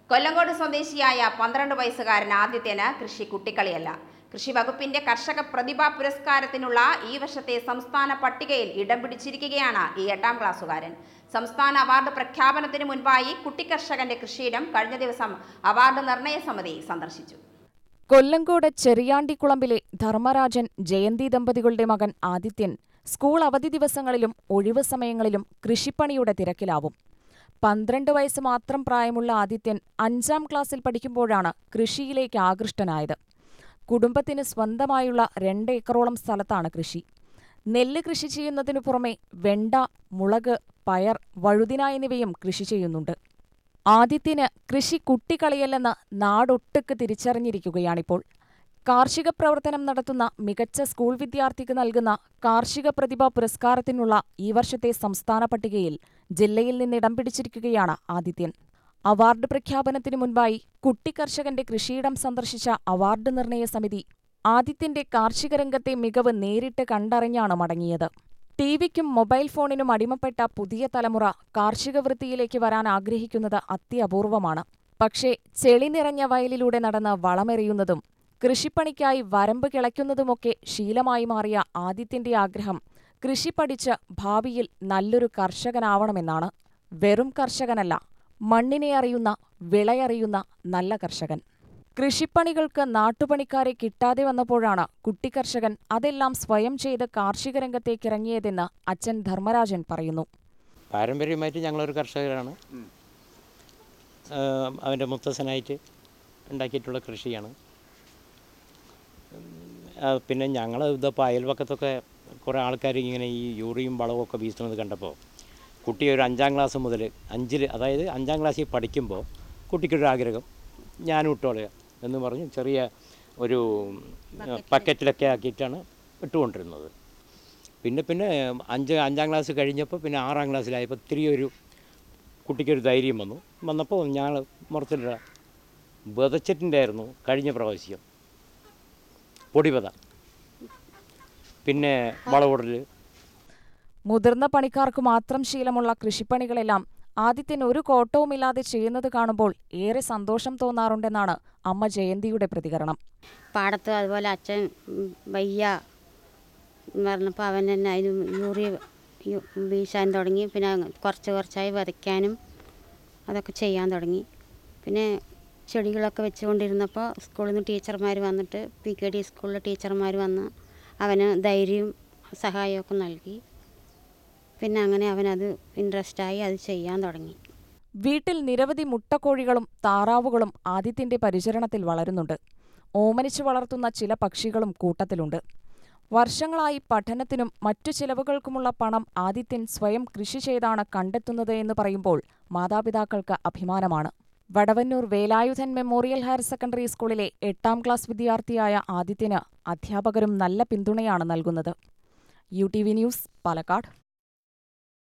കൊല്ലങ്കോട് സ്വദേശിയായ പന്ത്രണ്ട് വയസ്സുകാരൻ ആദിത്യന് കൃഷി കുട്ടിക്കളിയല്ല കൃഷി വകുപ്പിന്റെ കർഷക പ്രതിഭാ പുരസ്കാരത്തിനുള്ള ഈ വർഷത്തെ സംസ്ഥാന പട്ടികയിൽ ഇടം പിടിച്ചിരിക്കുകയാണ് ഈ എട്ടാം ക്ലാസ്സുകാരൻ സംസ്ഥാന അവാർഡ് പ്രഖ്യാപനത്തിന് മുൻപായി കുട്ടിക്കർഷകന്റെ കൃഷിയിടം കഴിഞ്ഞ ദിവസം അവാർഡ് നിർണയ സമിതി സന്ദർശിച്ചു കൊല്ലങ്കോട് ചെറിയാണ്ടിക്കുളമ്പിലെ ധർമ്മരാജൻ ജയന്തി ദമ്പതികളുടെ മകൻ ആദിത്യൻ സ്കൂൾ അവധി ദിവസങ്ങളിലും ഒഴിവു സമയങ്ങളിലും കൃഷിപ്പണിയുടെ തിരക്കിലാവും പന്ത്രണ്ട് വയസ്സ് മാത്രം പ്രായമുള്ള ആദിത്യൻ അഞ്ചാം ക്ലാസ്സിൽ പഠിക്കുമ്പോഴാണ് കൃഷിയിലേക്ക് ആകൃഷ്ടനായത് കുടുംബത്തിന് സ്വന്തമായുള്ള രണ്ട് ഏക്കറോളം സ്ഥലത്താണ് കൃഷി നെല്ല് കൃഷി ചെയ്യുന്നതിനു പുറമെ വെണ്ട മുളക് പയർ വഴുതിന എന്നിവയും കൃഷി ചെയ്യുന്നുണ്ട് ആദിത്യന് കൃഷി കുട്ടിക്കളിയല്ലെന്ന് നാടൊട്ടുക്ക് തിരിച്ചറിഞ്ഞിരിക്കുകയാണിപ്പോൾ കാർഷിക പ്രവർത്തനം നടത്തുന്ന മികച്ച സ്കൂൾ വിദ്യാർത്ഥിക്ക് നൽകുന്ന കാർഷിക പ്രതിഭാ പുരസ്കാരത്തിനുള്ള ഈ വർഷത്തെ സംസ്ഥാന പട്ടികയിൽ ജില്ലയിൽ നിന്ന് ഇടം പിടിച്ചിരിക്കുകയാണ് ആദിത്യൻ അവാർഡ് പ്രഖ്യാപനത്തിന് മുൻപായി കുട്ടിക്കർഷകന്റെ കൃഷിയിടം സന്ദർശിച്ച അവാർഡ് നിർണയ സമിതി ആദിത്യന്റെ കാർഷിക രംഗത്തെ മികവ് നേരിട്ട് കണ്ടറിഞ്ഞാണ് മടങ്ങിയത് ടിവിക്കും മൊബൈൽ ഫോണിനും അടിമപ്പെട്ട പുതിയ തലമുറ കാർഷിക വൃത്തിയിലേക്ക് വരാൻ ആഗ്രഹിക്കുന്നത് അത്യപൂർവമാണ് പക്ഷേ ചെളി നിറഞ്ഞ വയലിലൂടെ നടന്ന് വളമെറിയുന്നതും കൃഷിപ്പണിക്കായി വരമ്പ് കിളയ്ക്കുന്നതുമൊക്കെ ശീലമായി മാറിയ ആദിത്യന്റെ ആഗ്രഹം കൃഷി പഠിച്ച് ഭാവിയിൽ നല്ലൊരു കർഷകനാവണമെന്നാണ് വെറും കർഷകനല്ല മണ്ണിനെ അറിയുന്ന വിളയറിയുന്ന നല്ല കർഷകൻ കൃഷിപ്പണികൾക്ക് നാട്ടുപണിക്കാരെ കിട്ടാതെ വന്നപ്പോഴാണ് കുട്ടിക്കർഷകൻ അതെല്ലാം സ്വയം ചെയ്ത് കാർഷിക രംഗത്തേക്കിറങ്ങിയതെന്ന് അച്ഛൻ ധർമ്മരാജൻ പറയുന്നു പാരമ്പര്യമായിട്ട് ഞങ്ങളൊരു കർഷകരാണ് ആഹ് അവൻ്റെ മുത്തച്ഛനായിട്ട് ഉണ്ടാക്കിയിട്ടുള്ള കൃഷിയാണ് ഉം, ആഹ് പിന്നെ ഞങ്ങൾ ഇതിപ്പോൾ അയൽവക്കത്തൊക്കെ കുറേ ആൾക്കാർ ഇങ്ങനെ ഈ യൂറിയും വളവും ഒക്കെ വീശുന്നത് കണ്ടപ്പോൾ കുട്ടി ഒരു അഞ്ചാം ക്ലാസ് മുതൽ അഞ്ചിൽ അതായത് അഞ്ചാം ക്ലാസ്സിൽ പഠിക്കുമ്പോൾ കുട്ടിക്കൊരു ആഗ്രഹം ഞാനും ഇട്ടോളുക എന്ന് പറഞ്ഞ് ചെറിയ ഒരു പക്കറ്റിലൊക്കെ ആക്കിയിട്ടാണ് ഇട്ടുകൊണ്ടിരുന്നത് പിന്നെ പിന്നെ അഞ്ച് അഞ്ചാം ക്ലാസ് കഴിഞ്ഞപ്പോൾ പിന്നെ ആറാം ക്ലാസ്സിലായപ്പോൾ ഇത്തിരി ഒരു കുട്ടിക്കൊരു ധൈര്യം വന്നു വന്നപ്പോൾ ഞങ്ങൾ മുറത്തിലിട വിതച്ചിട്ടുണ്ടായിരുന്നു കഴിഞ്ഞ പ്രാവശ്യം പൊടിപത പിന്നെ വളവിടൽ മുതിർന്ന പണിക്കാർക്ക് മാത്രം ശീലമുള്ള കൃഷിപ്പണികളെല്ലാം ആദിത്യൻ ഒരു കോട്ടവുമില്ലാതെ ചെയ്യുന്നത് കാണുമ്പോൾ ഏറെ സന്തോഷം തോന്നാറുണ്ടെന്നാണ് അമ്മ ജയന്തിയുടെ പ്രതികരണം പാടത്ത് അതുപോലെ അച്ഛൻ ഉം, വയ്യ എന്ന് പറഞ്ഞപ്പോൾ അവൻ തന്നെ അതിന് യൂറിയ യു- വീശാൻ തുടങ്ങി പിന്നെ കുറച്ച് കുറച്ചായി വിതയ്ക്കാനും അതൊക്കെ ചെയ്യാൻ തുടങ്ങി പിന്നെ ചെടികളൊക്കെ വെച്ചുകൊണ്ടിരുന്നപ്പോൾ സ്കൂളിൽ നിന്ന് ടീച്ചർമാർ വന്നിട്ട് പി കെ ഡി സ്കൂളിലെ ടീച്ചർമാർ വന്ന് അവന് ധൈര്യവും സഹായമൊക്കെ നൽകി പിന്നെ അങ്ങനെ അവനത് ഇൻട്രസ്റ്റായി അത് ചെയ്യാൻ തുടങ്ങി വീട്ടിൽ നിരവധി മുട്ടക്കോഴികളും താറാവുകളും ആദിത്യന്റെ പരിചരണത്തിൽ വളരുന്നുണ്ട് ഓമനിച്ചു വളർത്തുന്ന ചില പക്ഷികളും കൂട്ടത്തിലുണ്ട് വർഷങ്ങളായി പഠനത്തിനും മറ്റു ചിലവുകൾക്കുമുള്ള പണം ആദിത്യൻ സ്വയം കൃഷി ചെയ്താണ് കണ്ടെത്തുന്നത് എന്ന് പറയുമ്പോൾ മാതാപിതാക്കൾക്ക് അഭിമാനമാണ് Vadavannur Velayudhan memorial higher secondary സ്കൂളിലെ എട്ടാം ക്ലാസ് വിദ്യാർത്ഥിയായ ആദിത്യന് അധ്യാപകരും നല്ല പിന്തുണയാണ് നൽകുന്നത് U T V news Palakkad